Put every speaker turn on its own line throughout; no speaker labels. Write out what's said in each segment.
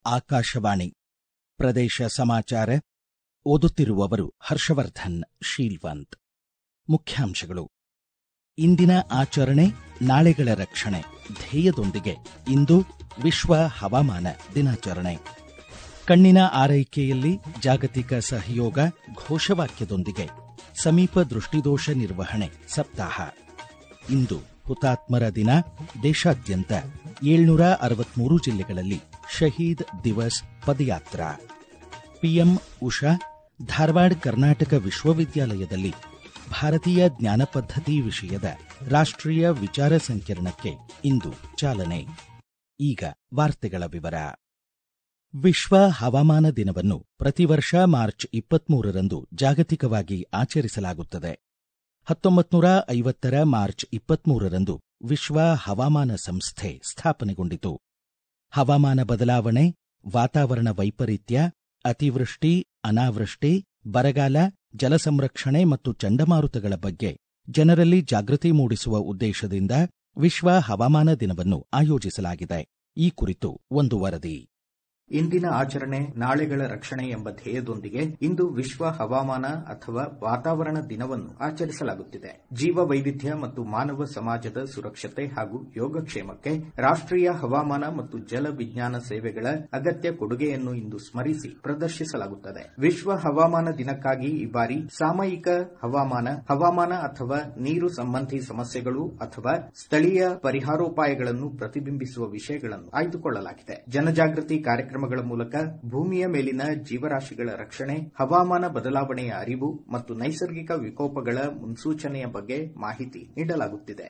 ಆಕಾಶವಾಣಿ ಪ್ರದೇಶ ಸಮಾಚಾರ ಓದುತ್ತಿರುವವರು ಹರ್ಷವರ್ಧನ್ ಶೀಲ್ವಂತ್ ಮುಖ್ಯಾಂಶಗಳು ಇಂದಿನ ಆಚರಣೆ ನಾಳೆಗಳ ರಕ್ಷಣೆ ಧ್ಯೇಯದೊಂದಿಗೆ ಇಂದು ವಿಶ್ವ ಹವಾಮಾನ ದಿನಾಚರಣೆ ಕಣ್ಣಿನ ಆರೈಕೆಯಲ್ಲಿ ಜಾಗತಿಕ ಸಹಯೋಗ ಘೋಷವಾಕ್ಯದೊಂದಿಗೆ ಸಮೀಪ ದೃಷ್ಟಿದೋಷ ನಿರ್ವಹಣೆ ಸಪ್ತಾಹ ಇಂದು ಹುತಾತ್ಮರ ದಿನ ದೇಶಾದ್ಯಂತ ಏಳ್ನೂರ ಅರವತ್ಮೂರು ಜಿಲ್ಲೆಗಳಲ್ಲಿ ಶಹೀದ್ ದಿವಸ್ ಪದಯಾತ್ರಾ ಪಿಎಂ ಉಷಾ ಧಾರವಾಡ ಕರ್ನಾಟಕ ವಿಶ್ವವಿದ್ಯಾಲಯದಲ್ಲಿ ಭಾರತೀಯ ಜ್ಞಾನ ಪದ್ಧತಿ ವಿಷಯದ ರಾಷ್ಟ್ರೀಯ ವಿಚಾರ ಸಂಕಿರಣಕ್ಕೆ ಇಂದು ಚಾಲನೆ ಈಗ ವಾರ್ತೆಗಳ ವಿವರ ವಿಶ್ವ ಹವಾಮಾನ ದಿನವನ್ನು ಪ್ರತಿ ವರ್ಷ ಮಾರ್ಚ್ ಇಪ್ಪತ್ಮೂರರಂದು ಜಾಗತಿಕವಾಗಿ ಆಚರಿಸಲಾಗುತ್ತದೆ ಹತ್ತೊಂಬತ್ತು ನೂರ ಐವತ್ತರ ಮಾರ್ಚ್ ಇಪ್ಪತ್ಮೂರರಂದು ವಿಶ್ವ ಹವಾಮಾನ ಸಂಸ್ಥೆ ಸ್ಥಾಪನೆಗೊಂಡಿತು ಹವಾಮಾನ ಬದಲಾವಣೆ ವಾತಾವರಣ ವೈಪರೀತ್ಯ ಅತಿವೃಷ್ಟಿ ಅನಾವೃಷ್ಟಿ ಬರಗಾಲ ಜಲಸಂರಕ್ಷಣೆ ಮತ್ತು ಚಂಡಮಾರುತಗಳ ಬಗ್ಗೆ ಜನರಲ್ಲಿ ಜಾಗೃತಿ ಮೂಡಿಸುವ ಉದ್ದೇಶದಿಂದ ವಿಶ್ವ ಹವಾಮಾನ ದಿನವನ್ನು ಆಯೋಜಿಸಲಾಗಿದೆ ಈ ಕುರಿತು ಒಂದು ವರದಿ
ಇಂದಿನ ಆಚರಣೆ ನಾಳೆಗಳ ರಕ್ಷಣೆ ಎಂಬ ಧ್ಯೇಯದೊಂದಿಗೆ ಇಂದು ವಿಶ್ವ ಹವಾಮಾನ ಅಥವಾ ವಾತಾವರಣ ದಿನವನ್ನು ಆಚರಿಸಲಾಗುತ್ತಿದೆ ಜೀವ ವೈವಿಧ್ಯ ಮತ್ತು ಮಾನವ ಸಮಾಜದ ಸುರಕ್ಷತೆ ಹಾಗೂ ಯೋಗಕ್ಷೇಮಕ್ಕೆ ರಾಷ್ಟ್ರೀಯ ಹವಾಮಾನ ಮತ್ತು ಜಲ ವಿಜ್ಞಾನ ಸೇವೆಗಳ ಅಗತ್ಯ ಕೊಡುಗೆಯನ್ನು ಇಂದು ಸ್ಮರಿಸಿ ಪ್ರದರ್ಶಿಸಲಾಗುತ್ತದೆ ವಿಶ್ವ ಹವಾಮಾನ ದಿನಕ್ಕಾಗಿ ಈ ಬಾರಿ ಸಾಮಯಿಕ ಹವಾಮಾನ ಹವಾಮಾನ ಅಥವಾ ನೀರು ಸಂಬಂಧಿ ಸಮಸ್ಯೆಗಳು ಅಥವಾ ಸ್ಥಳೀಯ ಪರಿಹಾರೋಪಾಯಗಳನ್ನು ಪ್ರತಿಬಿಂಬಿಸುವ ವಿಷಯಗಳನ್ನು ಆಯ್ದುಕೊಳ್ಳಲಾಗಿದೆ ಜನಜಾಗೃತಿ ಕಾರ್ಯಕ್ರಮ ಕಾರ್ಯಕ್ರಮಗಳ ಮೂಲಕ ಭೂಮಿಯ ಮೇಲಿನ ಜೀವರಾಶಿಗಳ ರಕ್ಷಣೆ ಹವಾಮಾನ ಬದಲಾವಣೆಯ ಅರಿವು ಮತ್ತು ನೈಸರ್ಗಿಕ ವಿಕೋಪಗಳ ಮುನ್ಸೂಚನೆಯ ಬಗ್ಗೆ ಮಾಹಿತಿ ನೀಡಲಾಗುತ್ತಿದೆ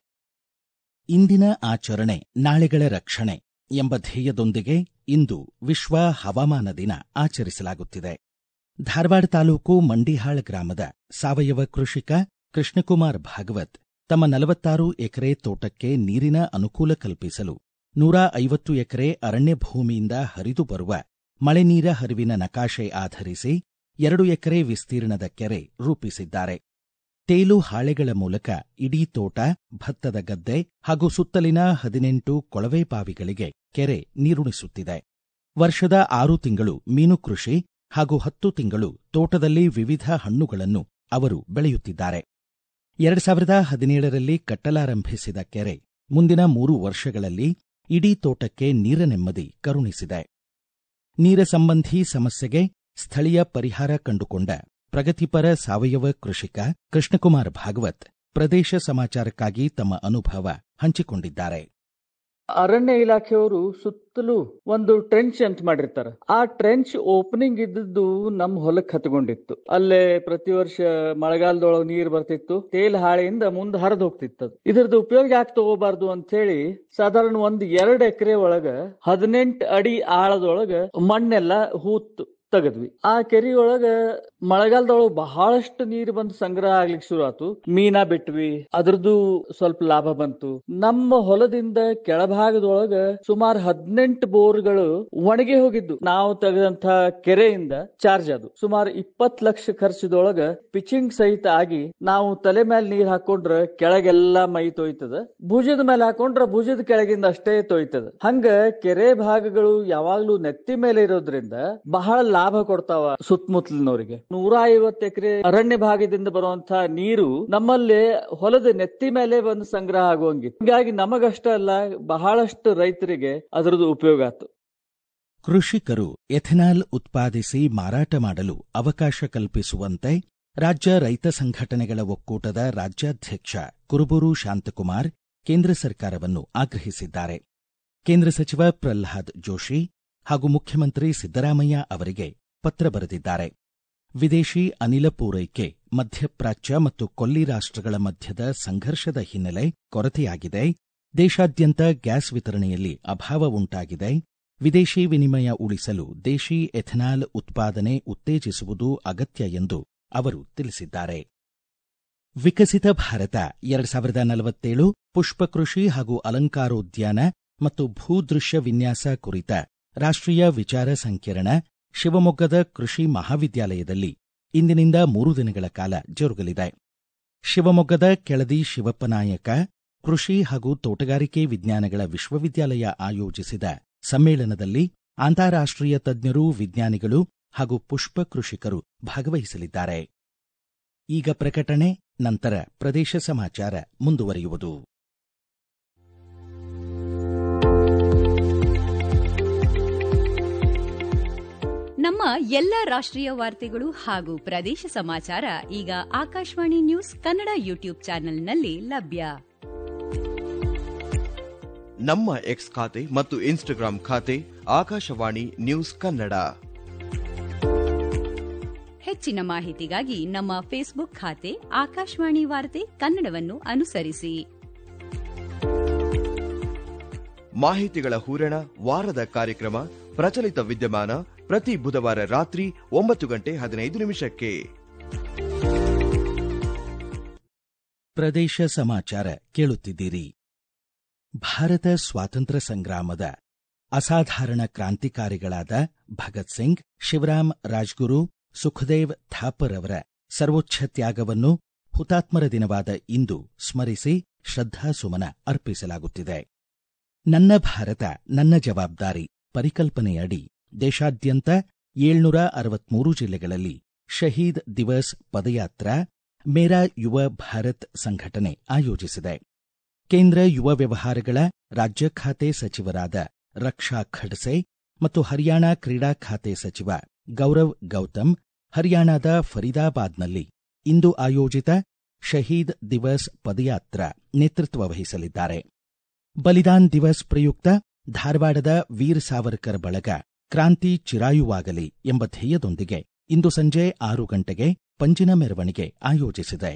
ಇಂದಿನ ಆಚರಣೆ ನಾಳೆಗಳ ರಕ್ಷಣೆ ಎಂಬ ಧ್ಯೇಯದೊಂದಿಗೆ ಇಂದು ವಿಶ್ವ ಹವಾಮಾನ ದಿನ ಆಚರಿಸಲಾಗುತ್ತಿದೆ ಧಾರವಾಡ ತಾಲೂಕು ಮಂಡಿಹಾಳ ಗ್ರಾಮದ ಸಾವಯವ ಕೃಷಿಕ ಕೃಷ್ಣಕುಮಾರ್ ಭಾಗವತ್ ತಮ್ಮ ನಲವತ್ತಾರು ಎಕರೆ ತೋಟಕ್ಕೆ ನೀರಿನ ಅನುಕೂಲ ಕಲ್ಪಿಸಲು ನೂರ ಐವತ್ತು ಎಕರೆ ಅರಣ್ಯ ಭೂಮಿಯಿಂದ ಹರಿದು ಬರುವ ಮಳೆ ನೀರ ಹರಿವಿನ ನಕಾಶೆ ಆಧರಿಸಿ ಎರಡು ಎಕರೆ ವಿಸ್ತೀರ್ಣದ ಕೆರೆ ರೂಪಿಸಿದ್ದಾರೆ ತೇಲು ಹಾಳೆಗಳ ಮೂಲಕ ಇಡೀ ತೋಟ ಭತ್ತದ ಗದ್ದೆ ಹಾಗೂ ಸುತ್ತಲಿನ ಹದಿನೆಂಟು ಕೊಳವೆ ಬಾವಿಗಳಿಗೆ ಕೆರೆ ನೀರುಣಿಸುತ್ತಿದೆ ವರ್ಷದ ಆರು ತಿಂಗಳು ಮೀನು ಕೃಷಿ ಹಾಗೂ ಹತ್ತು ತಿಂಗಳು ತೋಟದಲ್ಲಿ ವಿವಿಧ ಹಣ್ಣುಗಳನ್ನು ಅವರು ಬೆಳೆಯುತ್ತಿದ್ದಾರೆ ಎರಡು ಸಾವಿರದ ಹದಿನೇಳರಲ್ಲಿ ಕಟ್ಟಲಾರಂಭಿಸಿದ ಕೆರೆ ಮುಂದಿನ ಮೂರು ವರ್ಷಗಳಲ್ಲಿ ಇಡೀ ತೋಟಕ್ಕೆ ನೀರ ನೆಮ್ಮದಿ ಕರುಣಿಸಿದೆ ನೀರ ಸಂಬಂಧಿ ಸಮಸ್ಯೆಗೆ ಸ್ಥಳೀಯ ಪರಿಹಾರ ಕಂಡುಕೊಂಡ ಪ್ರಗತಿಪರ ಸಾವಯವ ಕೃಷಿಕ ಕೃಷ್ಣಕುಮಾರ್ ಭಾಗವತ್ ಪ್ರದೇಶ ಸಮಾಚಾರಕ್ಕಾಗಿ ತಮ್ಮ ಅನುಭವ ಹಂಚಿಕೊಂಡಿದ್ದಾರೆ
ಅರಣ್ಯ ಇಲಾಖೆಯವರು ಸುತ್ತಲೂ ಒಂದು ಟ್ರೆಂಚ್ ಅಂತ ಮಾಡಿರ್ತಾರೆ ಆ ಟ್ರೆಂಚ್ ಓಪನಿಂಗ್ ಇದ್ದದ್ದು ನಮ್ ಹೊಲಕ್ ಹತ್ಕೊಂಡಿತ್ತು ಅಲ್ಲೇ ಪ್ರತಿ ವರ್ಷ ಮಳೆಗಾಲದೊಳಗೆ ನೀರ್ ಬರ್ತಿತ್ತು ತೇಲ್ ಹಾಳೆಯಿಂದ ಮುಂದೆ ಹರಿದು ಹೋಗ್ತಿತ್ತು ಇದ್ರದ್ದು ಉಪಯೋಗ ಯಾಕೆ ತಗೋಬಾರ್ದು ಅಂತ ಹೇಳಿ ಸಾಧಾರಣ ಒಂದ್ ಎರಡ್ ಎಕರೆ ಒಳಗ ಹದಿನೆಂಟು ಅಡಿ ಆಳದೊಳಗ ಮಣ್ಣೆಲ್ಲ ಹೂತ್ ತೆಗದ್ವಿ ಆ ಕೆರಿ ಒಳಗ ಮಳೆಗಾಲದೊಳಗ ಬಹಳಷ್ಟು ನೀರು ಬಂದು ಸಂಗ್ರಹ ಆಗ್ಲಿಕ್ಕೆ ಶುರು ಆತು ಮೀನಾ ಬಿಟ್ವಿ ಅದ್ರದ್ದು ಸ್ವಲ್ಪ ಲಾಭ ಬಂತು ನಮ್ಮ ಹೊಲದಿಂದ ಕೆಳಭಾಗದೊಳಗ ಸುಮಾರು ಹದಿನೆಂಟು ಬೋರ್ಗಳು ಒಣಗಿ ಹೋಗಿದ್ದು ನಾವು ತೆಗೆದಂತ ಕೆರೆಯಿಂದ ಚಾರ್ಜ್ ಅದು ಸುಮಾರು ಇಪ್ಪತ್ ಲಕ್ಷ ಖರ್ಚದೊಳಗ ಪಿಚಿಂಗ್ ಸಹಿತ ಆಗಿ ನಾವು ತಲೆ ಮೇಲೆ ನೀರ್ ಹಾಕೊಂಡ್ರ ಕೆಳಗೆಲ್ಲಾ ಮೈ ತೊಯ್ತದ ಭುಜದ ಮೇಲೆ ಹಾಕೊಂಡ್ರ ಭುಜದ ಕೆಳಗಿಂದ ಅಷ್ಟೇ ತೊಯ್ತದ ಹಂಗ ಕೆರೆ ಭಾಗಗಳು ಯಾವಾಗ್ಲೂ ನೆತ್ತಿ ಮೇಲೆ ಇರೋದ್ರಿಂದ ಬಹಳ ಲಾಭ ಕೊಡ್ತಾವ ಸುತ್ತಮುತ್ತಲಿನವರಿಗೆ ನೂರ ಐವತ್ತು ಎಕರೆ ಅರಣ್ಯ ಭಾಗದಿಂದ ಬರುವಂತಹ ನೀರು ನಮ್ಮಲ್ಲಿ ಹೊಲದ ನೆತ್ತಿ ಮೇಲೆ ಬಂದು ಸಂಗ್ರಹ ಆಗುವಂಗಿತ್ತು ಹೀಗಾಗಿ ನಮಗಷ್ಟ ಅಲ್ಲ ಬಹಳಷ್ಟು ರೈತರಿಗೆ ಅದರದ್ದು ಉಪಯೋಗ ಆಯ್ತು
ಕೃಷಿಕರು ಎಥೆನಾಲ್ ಉತ್ಪಾದಿಸಿ ಮಾರಾಟ ಮಾಡಲು ಅವಕಾಶ ಕಲ್ಪಿಸುವಂತೆ ರಾಜ್ಯ ರೈತ ಸಂಘಟನೆಗಳ ಒಕ್ಕೂಟದ ರಾಜ್ಯಾಧ್ಯಕ್ಷ ಕುರುಬೂರು ಶಾಂತಕುಮಾರ್ ಕೇಂದ್ರ ಸರ್ಕಾರವನ್ನು ಆಗ್ರಹಿಸಿದ್ದಾರೆ ಕೇಂದ್ರ ಸಚಿವ ಪ್ರಲ್ಹಾದ್ ಜೋಶಿ ಹಾಗೂ ಮುಖ್ಯಮಂತ್ರಿ ಸಿದ್ದರಾಮಯ್ಯ ಅವರಿಗೆ ಪತ್ರ ಬರೆದಿದ್ದಾರೆ ವಿದೇಶಿ ಅನಿಲ ಪೂರೈಕೆ ಮಧ್ಯಪ್ರಾಚ್ಯ ಮತ್ತು ಕೊಲ್ಲಿ ರಾಷ್ಟ್ರಗಳ ಮಧ್ಯದ ಸಂಘರ್ಷದ ಹಿನ್ನೆಲೆ ಕೊರತೆಯಾಗಿದೆ ದೇಶಾದ್ಯಂತ ಗ್ಯಾಸ್ ವಿತರಣೆಯಲ್ಲಿ ಅಭಾವ ಉಂಟಾಗಿದೆ ವಿದೇಶಿ ವಿನಿಮಯ ಉಳಿಸಲು ದೇಶಿ ಎಥೆನಾಲ್ ಉತ್ಪಾದನೆ ಉತ್ತೇಜಿಸುವುದು ಅಗತ್ಯ ಎಂದು ಅವರು ತಿಳಿಸಿದ್ದಾರೆ ವಿಕಸಿತ ಭಾರತ ಎರಡ್ ಸಾವಿರದ ನಲವತ್ತೇಳು ಪುಷ್ಪಕೃಷಿ ಹಾಗೂ ಅಲಂಕಾರೋದ್ಯಾನ ಮತ್ತು ಭೂದೃಶ್ಯ ವಿನ್ಯಾಸ ಕುರಿತ ರಾಷ್ಟ್ರೀಯ ವಿಚಾರ ಸಂಕಿರಣ ಶಿವಮೊಗ್ಗದ ಕೃಷಿ ಮಹಾವಿದ್ಯಾಲಯದಲ್ಲಿ ಇಂದಿನಿಂದ ಮೂರು ದಿನಗಳ ಕಾಲ ಜರುಗಲಿದೆ ಶಿವಮೊಗ್ಗದ ಕೆಳದಿ ಶಿವಪ್ಪನಾಯಕ ಕೃಷಿ ಹಾಗೂ ತೋಟಗಾರಿಕೆ ವಿಜ್ಞಾನಗಳ ವಿಶ್ವವಿದ್ಯಾಲಯ ಆಯೋಜಿಸಿದ ಸಮ್ಮೇಳನದಲ್ಲಿ ಅಂತಾರಾಷ್ಟ್ರೀಯ ತಜ್ಞರು ವಿಜ್ಞಾನಿಗಳು ಹಾಗೂ ಪುಷ್ಪ ಕೃಷಿಕರು ಭಾಗವಹಿಸಲಿದ್ದಾರೆ ಈಗ ಪ್ರಕಟಣೆ ನಂತರ ಪ್ರದೇಶ ಸಮಾಚಾರ ಮುಂದುವರಿಯುವುದು
ನಮ್ಮ ಎಲ್ಲ ರಾಷ್ಟ್ರೀಯ ವಾರ್ತೆಗಳು ಹಾಗೂ ಪ್ರದೇಶ ಸಮಾಚಾರ ಈಗ ಆಕಾಶವಾಣಿ ನ್ಯೂಸ್ ಕನ್ನಡ ಯೂಟ್ಯೂಬ್ ಚಾನೆಲ್ನಲ್ಲಿ ಲಭ್ಯ
ನಮ್ಮ ಎಕ್ಸ್ ಖಾತೆ ಮತ್ತು ಇನ್ಸ್ಟಾಗ್ರಾಂ ಖಾತೆ ಆಕಾಶವಾಣಿ ನ್ಯೂಸ್ ಕನ್ನಡ
ಹೆಚ್ಚಿನ ಮಾಹಿತಿಗಾಗಿ ನಮ್ಮ ಫೇಸ್ಬುಕ್ ಖಾತೆ ಆಕಾಶವಾಣಿ ವಾರ್ತೆ ಕನ್ನಡವನ್ನು ಅನುಸರಿಸಿ
ಮಾಹಿತಿಗಳ ಹೂರಣ ವಾರದ ಕಾರ್ಯಕ್ರಮ ಪ್ರಚಲಿತ ವಿದ್ಯಮಾನ ಪ್ರತಿ ಬುಧವಾರ ರಾತ್ರಿ ಒಂಬತ್ತು ಗಂಟೆ ಹದಿನೈದು ನಿಮಿಷಕ್ಕೆ
ಪ್ರದೇಶ ಸಮಾಚಾರ ಕೇಳುತ್ತಿದ್ದೀರಿ ಭಾರತ ಸ್ವಾತಂತ್ರ್ಯ ಸಂಗ್ರಾಮದ ಅಸಾಧಾರಣ ಕ್ರಾಂತಿಕಾರಿಗಳಾದ ಭಗತ್ ಸಿಂಗ್ ಶಿವರಾಮ್ ರಾಜ್ಗುರು ಸುಖದೇವ್ ಥಾಪರ್ ಅವರ ಸರ್ವೋಚ್ಛ ತ್ಯಾಗವನ್ನು ಹುತಾತ್ಮರ ದಿನವಾದ ಇಂದು ಸ್ಮರಿಸಿ ಶ್ರದ್ಧಾಸುಮನ ಅರ್ಪಿಸಲಾಗುತ್ತಿದೆ ನನ್ನ ಭಾರತ ನನ್ನ ಜವಾಬ್ದಾರಿ ಪರಿಕಲ್ಪನೆಯಡಿ ದೇಶಾದ್ಯಂತ ಏಳ್ನೂರ ಅರವತ್ಮೂರು ಜಿಲ್ಲೆಗಳಲ್ಲಿ ಶಹೀದ್ ದಿವಸ್ ಪದಯಾತ್ರಾ ಮೇರಾ ಯುವ ಭಾರತ್ ಸಂಘಟನೆ ಆಯೋಜಿಸಿದೆ ಕೇಂದ್ರ ಯುವ ವ್ಯವಹಾರಗಳ ರಾಜ್ಯ ಖಾತೆ ಸಚಿವರಾದ ರಕ್ಷಾ ಖಡ್ಸೆ ಮತ್ತು ಹರಿಯಾಣ ಕ್ರೀಡಾ ಖಾತೆ ಸಚಿವ ಗೌರವ್ ಗೌತಮ್ ಹರಿಯಾಣದ ಫರೀದಾಬಾದ್ನಲ್ಲಿ ಇಂದು ಆಯೋಜಿತ ಶಹೀದ್ ದಿವಸ್ ಪದಯಾತ್ರಾ ನೇತೃತ್ವ ವಹಿಸಲಿದ್ದಾರೆ ಬಲಿದಾನ್ ದಿವಸ್ ಪ್ರಯುಕ್ತ ಧಾರವಾಡದ ವೀರ್ ಸಾವರ್ಕರ್ ಬಳಗ ಕ್ರಾಂತಿ ಚಿರಾಯುವಾಗಲಿ ಎಂಬ ಧ್ಯೇಯದೊಂದಿಗೆ ಇಂದು ಸಂಜೆ ಆರು ಗಂಟೆಗೆ ಪಂಜಿನ ಮೆರವಣಿಗೆ ಆಯೋಜಿಸಿದೆ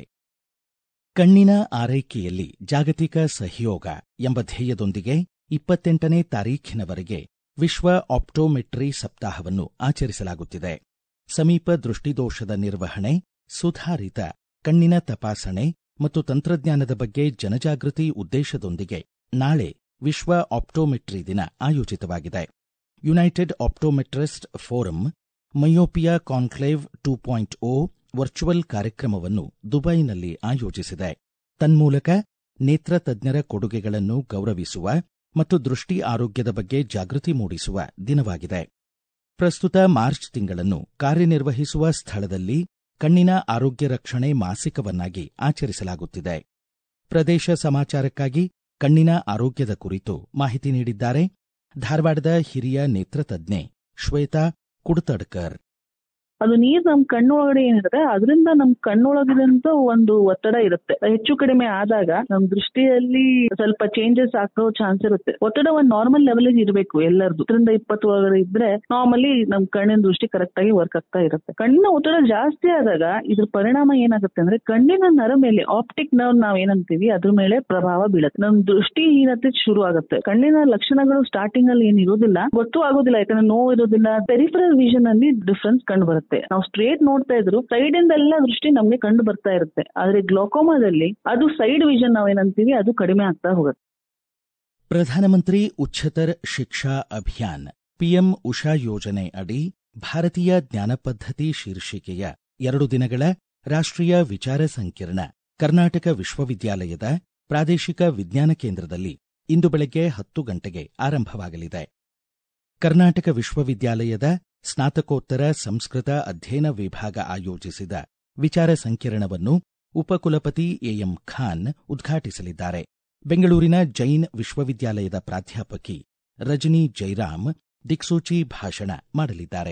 ಕಣ್ಣಿನ ಆರೈಕೆಯಲ್ಲಿ ಜಾಗತಿಕ ಸಹಯೋಗ ಎಂಬ ಧ್ಯೇಯದೊಂದಿಗೆ ಇಪ್ಪತ್ತೆಂಟನೇ ತಾರೀಖಿನವರೆಗೆ ವಿಶ್ವ ಆಪ್ಟೋಮೆಟ್ರಿ ಸಪ್ತಾಹವನ್ನು ಆಚರಿಸಲಾಗುತ್ತಿದೆ ಸಮೀಪ ದೃಷ್ಟಿದೋಷದ ನಿರ್ವಹಣೆ ಸುಧಾರಿತ ಕಣ್ಣಿನ ತಪಾಸಣೆ ಮತ್ತು ತಂತ್ರಜ್ಞಾನದ ಬಗ್ಗೆ ಜನಜಾಗೃತಿ ಉದ್ದೇಶದೊಂದಿಗೆ ನಾಳೆ ವಿಶ್ವ ಆಪ್ಟೋಮೆಟ್ರಿ ದಿನ ಆಯೋಜಿತವಾಗಿದೆ united optometrist forum myopia conclave two point O virtual ಕಾರ್ಯಕ್ರಮವನ್ನು ದುಬೈನಲ್ಲಿ ಆಯೋಜಿಸಿದೆ ತನ್ಮೂಲಕ ನೇತ್ರ ತಜ್ಞರ ಕೊಡುಗೆಗಳನ್ನು ಗೌರವಿಸುವ ಮತ್ತು ದೃಷ್ಟಿ ಆರೋಗ್ಯದ ಬಗ್ಗೆ ಜಾಗೃತಿ ಮೂಡಿಸುವ ದಿನವಾಗಿದೆ ಪ್ರಸ್ತುತ ಮಾರ್ಚ್ ತಿಂಗಳನ್ನು ಕಾರ್ಯನಿರ್ವಹಿಸುವ ಸ್ಥಳದಲ್ಲಿ ಕಣ್ಣಿನ ಆರೋಗ್ಯ ರಕ್ಷಣೆ ಮಾಸಿಕವನ್ನಾಗಿ ಆಚರಿಸಲಾಗುತ್ತಿದೆ ಪ್ರದೇಶ ಸಮಾಚಾರಕ್ಕಾಗಿ ಕಣ್ಣಿನ ಆರೋಗ್ಯದ ಕುರಿತು ಮಾಹಿತಿ ನೀಡಿದ್ದಾರೆ ಧಾರವಾಡದ ಹಿರಿಯ ನೇತ್ರತಜ್ಞೆ ಶ್ವೇತಾ ಕುಡ್ತಡ್ಕರ್
ಅದು ನೀರ್ ನಮ್ ಕಣ್ಣೊಳಗಡೆ ಏನಿರುತ್ತೆ ಅದರಿಂದ ನಮ್ ಕಣ್ಣೊಳಗಿದಂತ ಒಂದು ಒತ್ತಡ ಇರುತ್ತೆ ಹೆಚ್ಚು ಕಡಿಮೆ ಆದಾಗ ನಮ್ ದೃಷ್ಟಿಯಲ್ಲಿ ಸ್ವಲ್ಪ ಚೇಂಜಸ್ ಆಗೋ ಚಾನ್ಸ್ ಇರುತ್ತೆ ಒತ್ತಡ ಒಂದ್ ನಾರ್ಮಲ್ ಲೆವೆಲ್ ಇರಬೇಕು ಎಲ್ಲರದು ಹತ್ತರಿಂದ ಇಪ್ಪತ್ತು ಒಳಗಡೆ ಇದ್ರೆ ನಾರ್ಮಲಿ ನಮ್ ಕಣ್ಣಿನ ದೃಷ್ಟಿ ಕರೆಕ್ಟ್ ಆಗಿ ವರ್ಕ್ ಆಗ್ತಾ ಇರುತ್ತೆ ಕಣ್ಣಿನ ಒತ್ತಡ ಜಾಸ್ತಿ ಆದಾಗ ಇದ್ರ ಪರಿಣಾಮ ಏನಾಗುತ್ತೆ ಅಂದ್ರೆ ಕಣ್ಣಿನ ನರ ಮೇಲೆ ಆಪ್ಟಿಕ್ ನರ್ವ್ ನಾವ್ ಏನಂತೀವಿ ಅದ್ರ ಮೇಲೆ ಪ್ರಭಾವ ಬೀಳುತ್ತೆ ನಮ್ ದೃಷ್ಟಿಹೀನತೆ ಶುರು ಆಗುತ್ತೆ ಕಣ್ಣಿನ ಲಕ್ಷಣಗಳು ಸ್ಟಾರ್ಟಿಂಗ್ ಅಲ್ಲಿ ಏನ್ ಇರೋದಿಲ್ಲ ಗೊತ್ತೂ ಆಗೋದಿಲ್ಲ ಯಾಕಂದ್ರೆ ನೋವು ಇರೋದಿಲ್ಲ ಪೆರಿಫರಲ್ ವಿಷನ್ ಅಲ್ಲಿ ಡಿಫ್ರೆನ್ಸ್ ಕಂಡು ಬರುತ್ತೆ ನಾವು ಸ್ಟ್ರೇಟ್ ನೋಡ್ತಾ ಇದ್ರು ಸೈಡ್ ಇಂದ ಎಲ್ಲ ದೃಷ್ಟಿ ನಮ್ಗೆ ಕಂಡು ಬರ್ತಾ ಇರುತ್ತೆ ಆದ್ರೆ ಗ್ಲೋಕೋಮಾದಲ್ಲಿ ಅದು ಸೈಡ್ ವಿಷನ್ ನಾವೇನಂತೀವಿ ಅದು ಕಡಿಮೆ ಆಗ್ತಾ ಹೋಗುತ್ತೆ
ಪ್ರಧಾನಮಂತ್ರಿ ಉಚ್ಚತರ ಶಿಕ್ಷಾ ಅಭಿಯಾನ್ ಪಿಎಂ ಉಷಾ ಯೋಜನೆ ಅಡಿ ಭಾರತೀಯ ಜ್ಞಾನ ಪದ್ಧತಿ ಶೀರ್ಷಿಕೆಯ ಎರಡು ದಿನಗಳ ರಾಷ್ಟ್ರೀಯ ವಿಚಾರ ಸಂಕಿರಣ ಕರ್ನಾಟಕ ವಿಶ್ವವಿದ್ಯಾಲಯದ ಪ್ರಾದೇಶಿಕ ವಿಜ್ಞಾನ ಕೇಂದ್ರದಲ್ಲಿ ಇಂದು ಬೆಳಗ್ಗೆ ಹತ್ತು ಗಂಟೆಗೆ ಆರಂಭವಾಗಲಿದೆ ಕರ್ನಾಟಕ ವಿಶ್ವವಿದ್ಯಾಲಯದ ಸ್ನಾತಕೋತ್ತರ ಸಂಸ್ಕೃತ ಅಧ್ಯಯನ ವಿಭಾಗ ಆಯೋಜಿಸಿದ ವಿಚಾರ ಸಂಕಿರಣವನ್ನು ಉಪಕುಲಪತಿ ಎಎಂ ಖಾನ್ ಉದ್ಘಾಟಿಸಲಿದ್ದಾರೆ ಬೆಂಗಳೂರಿನ ಜೈನ್ ವಿಶ್ವವಿದ್ಯಾಲಯದ ಪ್ರಾಧ್ಯಾಪಕಿ ರಜನಿ ಜೈರಾಮ್ ದಿಕ್ಸೂಚಿ ಭಾಷಣ ಮಾಡಲಿದ್ದಾರೆ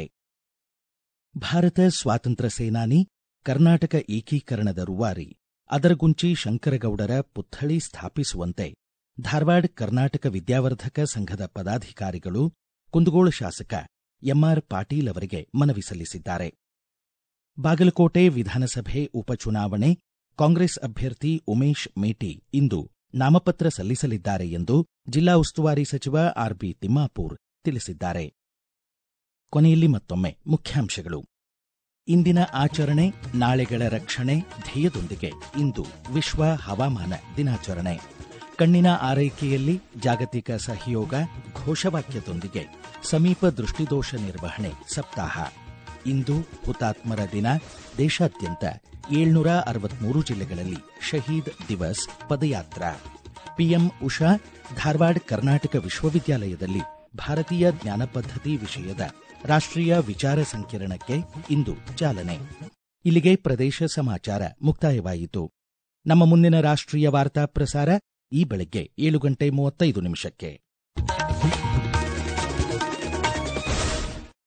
ಭಾರತ ಸ್ವಾತಂತ್ರ್ಯ ಸೇನಾನಿ ಕರ್ನಾಟಕ ಏಕೀಕರಣದ ರೂವಾರಿ ಅದರಗುಂಚಿ ಶಂಕರಗೌಡರ ಪುತ್ಥಳಿ ಸ್ಥಾಪಿಸುವಂತೆ ಧಾರವಾಡ ಕರ್ನಾಟಕ ವಿದ್ಯಾವರ್ಧಕ ಸಂಘದ ಪದಾಧಿಕಾರಿಗಳು ಕುಂದಗೋಳ ಶಾಸಕ ಎಂಆರ್ ಪಾಟೀಲ್ ಅವರಿಗೆ ಮನವಿ ಸಲ್ಲಿಸಿದ್ದಾರೆ ಬಾಗಲಕೋಟೆ ವಿಧಾನಸಭೆ ಉಪಚುನಾವಣೆ ಕಾಂಗ್ರೆಸ್ ಅಭ್ಯರ್ಥಿ ಉಮೇಶ್ ಮೇಟಿ ಇಂದು ನಾಮಪತ್ರ ಸಲ್ಲಿಸಲಿದ್ದಾರೆ ಎಂದು ಜಿಲ್ಲಾ ಉಸ್ತುವಾರಿ ಸಚಿವ ಆರ್ಬಿ ತಿಮ್ಮಾಪೂರ್ ತಿಳಿಸಿದ್ದಾರೆ ಕೊನೆಯಲ್ಲಿ ಮತ್ತೊಮ್ಮೆ ಮುಖ್ಯಾಂಶಗಳು ಇಂದಿನ ಆಚರಣೆ ನಾಳೆಗಳ ರಕ್ಷಣೆ ಧ್ಯೇಯದೊಂದಿಗೆ ಇಂದು ವಿಶ್ವ ಹವಾಮಾನ ದಿನಾಚರಣೆ ಕಣ್ಣಿನ ಆರೈಕೆಯಲ್ಲಿ ಜಾಗತಿಕ ಸಹಯೋಗ ಘೋಷವಾಕ್ಯದೊಂದಿಗೆ ಸಮೀಪ ದೃಷ್ಟಿದೋಷ ನಿರ್ವಹಣೆ ಸಪ್ತಾಹ ಇಂದು ಹುತಾತ್ಮರ ದಿನ ದೇಶಾದ್ಯಂತ ಏಳ್ನೂರ ಅರವತ್ಮೂರು ಜಿಲ್ಲೆಗಳಲ್ಲಿ ಶಹೀದ್ ದಿವಸ್ ಪದಯಾತ್ರಾ ಪಿಎಂ ಉಷಾ ಧಾರವಾಡ ಕರ್ನಾಟಕ ವಿಶ್ವವಿದ್ಯಾಲಯದಲ್ಲಿ ಭಾರತೀಯ ಜ್ಞಾನ ಪದ್ಧತಿ ವಿಷಯದ ರಾಷ್ಟ್ರೀಯ ವಿಚಾರ ಸಂಕಿರಣಕ್ಕೆ ಇಂದು ಚಾಲನೆ ಇಲ್ಲಿಗೆ ಪ್ರದೇಶ ಸಮಾಚಾರ ಮುಕ್ತಾಯವಾಯಿತು ನಮ್ಮ ಮುಂದಿನ ರಾಷ್ಟ್ರೀಯ ವಾರ್ತಾ ಪ್ರಸಾರ ಈ ಬೆಳಗ್ಗೆ ಏಳು ಗಂಟೆ ಮೂವತ್ತೈದು ನಿಮಿಷಕ್ಕೆ